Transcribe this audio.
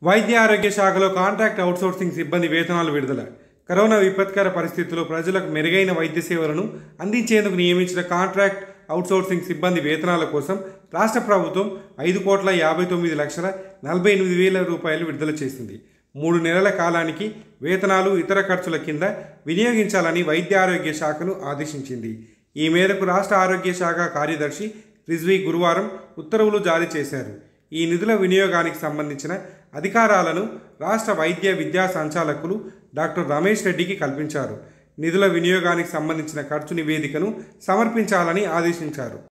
వైద్య ఆరోగ్య శాఖలో కాంట్రాక్ట్ అవుట్సోర్సింగ్ సిబ్బంది వేతనాలు విడుదల కరోనా విపత్కర పరిస్థితుల్లో ప్రజలకు మెరుగైన వైద్య సేవలను అందించేందుకు నియమించిన కాంట్రాక్ట్ అవుట్సోర్సింగ్ సిబ్బంది వేతనాల కోసం రాష్ట్ర ప్రభుత్వం ఐదు కోట్ల యాభై తొమ్మిది లక్షల నలభై ఎనిమిది వేల రూపాయలు విడుదల చేసింది మూడు నెలల కాలానికి వేతనాలు ఇతర ఖర్చుల కింద వినియోగించాలని వైద్య ఆరోగ్య శాఖను ఆదేశించింది ఈ మేరకు రాష్ట్ర ఆరోగ్య శాఖ కార్యదర్శి రిజ్వీ గురువారం ఉత్తర్వులు జారీ చేశారు ఈ నిధుల వినియోగానికి సంబంధించిన అధికారాలను రాష్ట్ర వైద్య విద్యా సంచాలకులు డాక్టర్ రమేష్ రెడ్డికి కల్పించారు నిధుల వినియోగానికి సంబంధించిన ఖర్చు నివేదికను సమర్పించాలని ఆదేశించారు